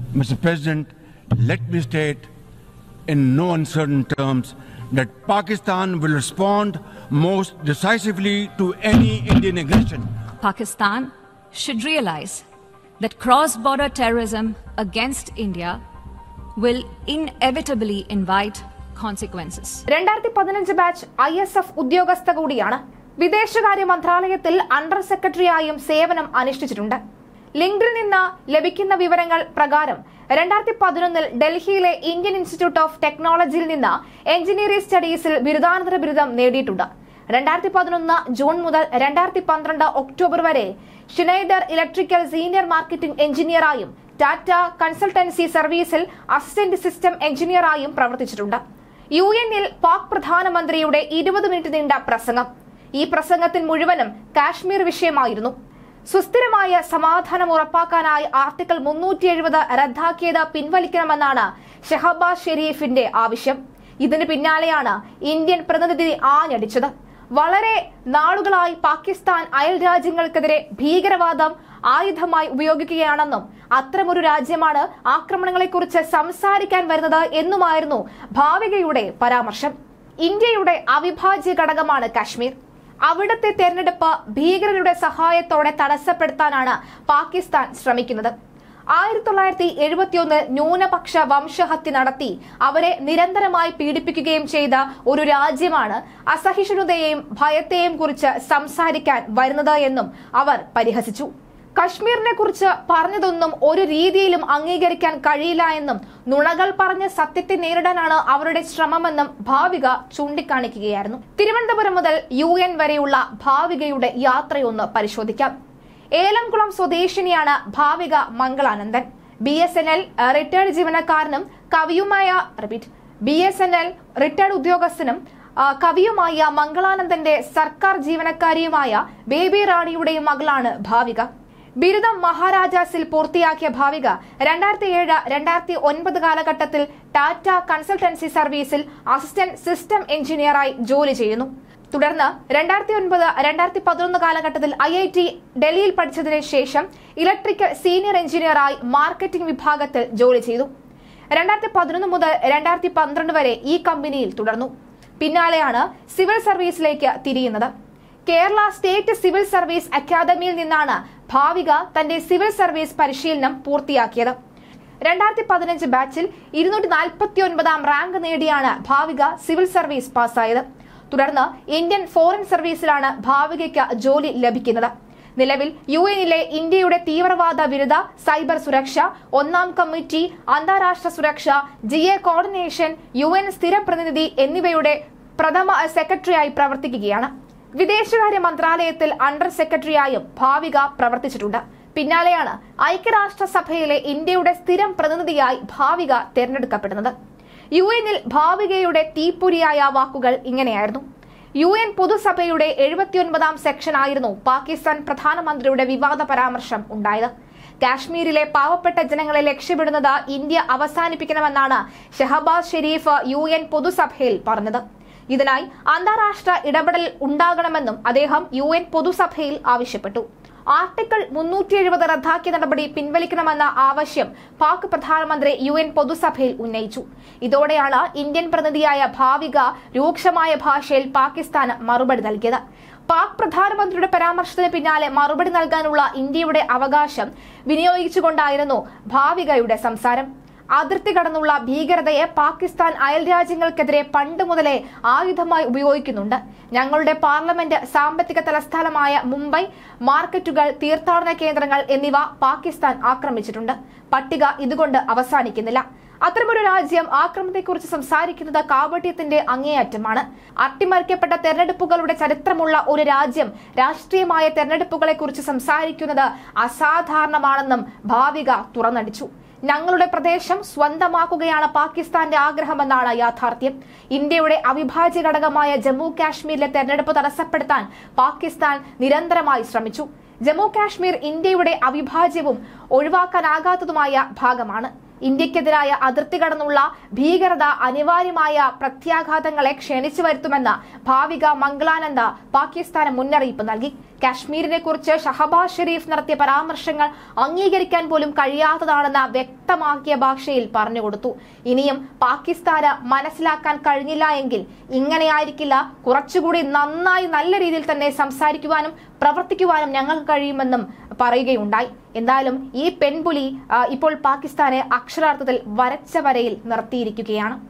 Mr. President, let me state in no uncertain terms that Pakistan will respond most decisively to any Indian aggression. Pakistan should realize that cross border terrorism against India will inevitably invite consequences. രണ്ടായിരത്തി പതിനഞ്ച് batch I S F ഉദ്യോഗസ്ഥ കൂടിയാണ് വിദേശകാര്യ മന്ത്രാലയത്തിൽ under സെക്രട്ടറിയായും സേവനം അനുഷ്ഠിച്ചിട്ടുണ്ട് ലിങ്ക്ഡിൽ നിന്ന് ലഭിക്കുന്ന വിവരങ്ങൾ പ്രകാരം രണ്ടായിരത്തി പതിനൊന്നിൽ ഡൽഹിയിലെ ഇന്ത്യൻ ഇൻസ്റ്റിറ്റ്യൂട്ട് ഓഫ് ടെക്നോളജിയിൽ നിന്ന് എഞ്ചിനീയറിംഗ് സ്റ്റഡീസിൽ ബിരുദാനന്തര ബിരുദം നേടിയിട്ടുണ്ട് രണ്ടായിരത്തി പതിനൊന്ന് ജൂൺ മുതൽ രണ്ടായിരത്തി പന്ത്രണ്ട് ഒക്ടോബർ വരെ ഷിനൈഡർ ഇലക്ട്രിക്കൽ സീനിയർ മാർക്കറ്റിംഗ് എഞ്ചിനീയറായും ടാറ്റ കൺസൾട്ടൻസി സർവീസിൽ അസിസ്റ്റന്റ് സിസ്റ്റം എഞ്ചിനീയറായും പ്രവർത്തിച്ചിട്ടുണ്ട് യു എന്നിൽ പാക് പ്രധാനമന്ത്രിയുടെ ഇരുപത് മിനിറ്റ് നീണ്ട പ്രസംഗം ഈ പ്രസംഗത്തിൽ മുഴുവനും കാശ്മീർ വിഷയമായിരുന്നു സുസ്ഥിരമായ സമാധാനം ഉറപ്പാക്കാനായി ആർട്ടിക്കിൾ മുന്നൂറ്റി എഴുപത് റദ്ദാക്കിയത് പിൻവലിക്കണമെന്നാണ് ഷെഹബാസ് ഷെരീഫിന്റെ ആവശ്യം ഇതിന് പിന്നാലെയാണ് ഇന്ത്യൻ പ്രതിനിധി ആഞ്ഞടിച്ചത് വളരെ നാളുകളായി പാകിസ്ഥാൻ അയൽ രാജ്യങ്ങൾക്കെതിരെ ഭീകരവാദം ആയുധമായി ഉപയോഗിക്കുകയാണെന്നും അത്തരമൊരു രാജ്യമാണ് ആക്രമണങ്ങളെക്കുറിച്ച് സംസാരിക്കാൻ വരുന്നത് എന്നുമായിരുന്നു ഭാവികയുടെ പരാമർശം ഇന്ത്യയുടെ അവിഭാജ്യ ഘടകമാണ് കാശ്മീർ അവിടുത്തെ തെരഞ്ഞെടുപ്പ് ഭീകരരുടെ സഹായത്തോടെ തടസ്സപ്പെടുത്താനാണ് പാകിസ്ഥാൻ ശ്രമിക്കുന്നത് ആയിരത്തി തൊള്ളായിരത്തി എഴുപത്തിയൊന്ന് ന്യൂനപക്ഷ വംശഹത്യ നടത്തി അവരെ നിരന്തരമായി പീഡിപ്പിക്കുകയും ചെയ്ത ഒരു രാജ്യമാണ് അസഹിഷ്ണുതയെയും ഭയത്തെയും കുറിച്ച് സംസാരിക്കാൻ വരുന്നത് എന്നും അവർ പരിഹസിച്ചു കശ്മീരിനെ കുറിച്ച് പറഞ്ഞതൊന്നും ഒരു രീതിയിലും അംഗീകരിക്കാൻ കഴിയില്ല എന്നും നുണകൾ പറഞ്ഞ് സത്യത്തെ നേരിടാനാണ് അവരുടെ ശ്രമമെന്നും ഭാവിക ചൂണ്ടിക്കാണിക്കുകയായിരുന്നു തിരുവനന്തപുരം മുതൽ യു എൻ വരെയുള്ള ഭാവികയുടെ യാത്രയൊന്ന് പരിശോധിക്കാം ഏലംകുളം സ്വദേശിനിയാണ് Bhavika Mangalanandan B S N L retired ജീവനക്കാരനും കവിയുമായ repeat B S N L retired ഉദ്യോഗസ്ഥനും ആ, കവിയുമായ മംഗളാനന്ദന്റെ സർക്കാർ ജീവനക്കാരിയുമായ ബേബി റാണിയുടെയും മകളാണ് ഭാവിക ബിരുദം മഹാരാജാസിൽ പൂർത്തിയാക്കിയ ഭാവിക രണ്ടായിരത്തി ഏഴ് രണ്ടായിരത്തി ഒൻപത് കാലഘട്ടത്തിൽ ടാറ്റ കൺസൾട്ടൻസി സർവീസിൽ അസിസ്റ്റന്റ് സിസ്റ്റം എഞ്ചിനീയറായി ജോലി ചെയ്യുന്നു തുടർന്ന് രണ്ടായിരത്തി ഒൻപത് രണ്ടായിരത്തി പതിനൊന്ന് കാലഘട്ടത്തിൽ ഐ ഐ ടി ഡൽഹിയിൽ പഠിച്ചതിന് ശേഷം ഇലക്ട്രിക്കൽ സീനിയർ എഞ്ചിനീയറായി മാർക്കറ്റിംഗ് വിഭാഗത്തിൽ ജോലി ചെയ്തു രണ്ടായിരത്തി പതിനൊന്ന് മുതൽ രണ്ടായിരത്തി പന്ത്രണ്ട് വരെ ഈ കമ്പനിയിൽ തുടർന്നു പിന്നാലെയാണ് സിവിൽ സർവീസിലേക്ക് തിരിയുന്നത് കേരള സ്റ്റേറ്റ് സിവിൽ സർവീസ് അക്കാദമിയിൽ നിന്നാണ് ഭാവിക തന്റെ സിവിൽ സർവീസ് പരിശീലനം പൂർത്തിയാക്കിയത് രണ്ടായിരത്തി പതിനഞ്ച് ബാച്ചിൽ ഇരുന്നൂറ്റി നാൽപ്പത്തി ഒൻപതാം റാങ്ക് നേടിയാണ് ഭാവിക സിവിൽ സർവീസ് പാസ്സായത് തുടർന്ന് ഇന്ത്യൻ ഫോറിൻ സർവീസിലാണ് ഭാവികയ്ക്ക് ജോലി ലഭിക്കുന്നത് നിലവിൽ യു എന്നിലെ ഇന്ത്യയുടെ തീവ്രവാദ വിരുദ്ധ സൈബർ സുരക്ഷ ഒന്നാം കമ്മിറ്റി അന്താരാഷ്ട്ര സുരക്ഷ G A coordination U N സ്ഥിര പ്രതിനിധി എന്നിവയുടെ പ്രഥമ സെക്രട്ടറിയായി പ്രവർത്തിക്കുകയാണ് വിദേശകാര്യ മന്ത്രാലയത്തിൽ അണ്ടർ സെക്രട്ടറിയായും ഭാവിക പ്രവർത്തിച്ചിട്ടുണ്ട് പിന്നാലെയാണ് ഐക്യരാഷ്ട്രസഭയിലെ ഇന്ത്യയുടെ സ്ഥിരം പ്രതിനിധിയായി ഭാവിക തെരഞ്ഞെടുക്കപ്പെടുന്നത് യു എന്നിൽ ഭാവികയുടെ തീപ്പൊരിയായ വാക്കുകൾ ഇങ്ങനെയായിരുന്നു യു എൻ പൊതുസഭയുടെ എഴുപത്തിയൊൻപതാം സെക്ഷനായിരുന്നു പാകിസ്ഥാൻ പ്രധാനമന്ത്രിയുടെ വിവാദ പരാമർശം ഉണ്ടായത് കാശ്മീരിലെ പാവപ്പെട്ട ജനങ്ങളെ ലക്ഷ്യമിടുന്നത് ഇന്ത്യ അവസാനിപ്പിക്കണമെന്നാണ് ഷെഹബാസ് ഷെരീഫ് യു എൻ പൊതുസഭയിൽ പറഞ്ഞത് ഇതിനായി അന്താരാഷ്ട്ര ഇടപെടൽ ഉണ്ടാകണമെന്നും അദ്ദേഹം യു എൻ പൊതുസഭയിൽ ആവശ്യപ്പെട്ടു ആർട്ടിക്കിൾ മുന്നൂറ്റി എഴുപത് റദ്ദാക്കിയ നടപടി പിൻവലിക്കണമെന്ന ആവശ്യം പാക് പ്രധാനമന്ത്രി യു എൻ പൊതുസഭയിൽ ഉന്നയിച്ചു ഇതോടെയാണ് ഇന്ത്യൻ പ്രതിനിധിയായ ഭാവിക രൂക്ഷമായ ഭാഷയിൽ പാകിസ്ഥാന് മറുപടി നൽകിയത് പാക് പ്രധാനമന്ത്രിയുടെ പരാമർശത്തിന് പിന്നാലെ മറുപടി നൽകാനുള്ള ഇന്ത്യയുടെ അവകാശം വിനിയോഗിച്ചുകൊണ്ടായിരുന്നു ഭാവികയുടെ സംസാരം അതിർത്തി കടന്നുള്ള ഭീകരതയെ പാകിസ്ഥാൻ അയൽ രാജ്യങ്ങൾക്കെതിരെ പണ്ട് മുതലേ ആയുധമായി ഉപയോഗിക്കുന്നുണ്ട് ഞങ്ങളുടെ പാർലമെന്റ് സാമ്പത്തിക തലസ്ഥാനമായ മുംബൈ മാർക്കറ്റുകൾ തീർത്ഥാടന കേന്ദ്രങ്ങൾ എന്നിവ പാകിസ്ഥാൻ ആക്രമിച്ചിട്ടുണ്ട് പട്ടിക ഇതുകൊണ്ട് അവസാനിക്കുന്നില്ല അത്തരമൊരു രാജ്യം ആക്രമണത്തെക്കുറിച്ച് സംസാരിക്കുന്നത് കാപട്യത്തിന്റെ അങ്ങേയറ്റമാണ് അട്ടിമറിക്കപ്പെട്ട തെരഞ്ഞെടുപ്പുകളുടെ ചരിത്രമുള്ള ഒരു രാജ്യം രാഷ്ട്രീയമായ തെരഞ്ഞെടുപ്പുകളെ കുറിച്ച് സംസാരിക്കുന്നത് അസാധാരണമാണെന്നും ഭാവിക തുറന്നടിച്ചു ഞങ്ങളുടെ പ്രദേശം സ്വന്തമാക്കുകയാണ് പാകിസ്ഥാന്റെ ആഗ്രഹമെന്നാണ് യാഥാർത്ഥ്യം ഇന്ത്യയുടെ അവിഭാജ്യ ഘടകമായ ജമ്മു കാശ്മീരിലെ തെരഞ്ഞെടുപ്പ് തടസ്സപ്പെടുത്താൻ പാകിസ്ഥാൻ നിരന്തരമായി ശ്രമിച്ചു ജമ്മു കാശ്മീർ ഇന്ത്യയുടെ അവിഭാജ്യവും ഒഴിവാക്കാനാകാത്തതുമായ ഭാഗമാണ് ഇന്ത്യക്കെതിരായ അതിർത്തി കടന്നുള്ള ഭീകരത അനിവാര്യമായ പ്രത്യാഘാതങ്ങളെ ക്ഷണിച്ചു വരുത്തുമെന്ന് ഭാവിക മംഗളാനന്ദ പാകിസ്ഥാന് മുന്നറിയിപ്പ് നൽകി കാശ്മീരിനെ കുറിച്ച് ഷഹബാസ് ഷെരീഫ് നടത്തിയ പരാമർശങ്ങൾ അംഗീകരിക്കാൻ പോലും കഴിയാത്തതാണെന്ന് വ്യക്തമാക്കിയ ഭാഷയിൽ പറഞ്ഞുകൊടുത്തു ഇനിയും പാകിസ്ഥാന് മനസ്സിലാക്കാൻ കഴിഞ്ഞില്ല എങ്കിൽ ഇങ്ങനെയായിരിക്കില്ല കുറച്ചുകൂടി നന്നായി നല്ല രീതിയിൽ തന്നെ സംസാരിക്കുവാനും പ്രവർത്തിക്കുവാനും ഞങ്ങൾക്ക് കഴിയുമെന്നും പറയുകയുണ്ടായി എന്തായാലും ഈ പെൺപുലി ആ, ഇപ്പോൾ പാകിസ്ഥാനെ അക്ഷരാർത്ഥത്തിൽ വരച്ച വരയിൽ നിർത്തിയിരിക്കുകയാണ്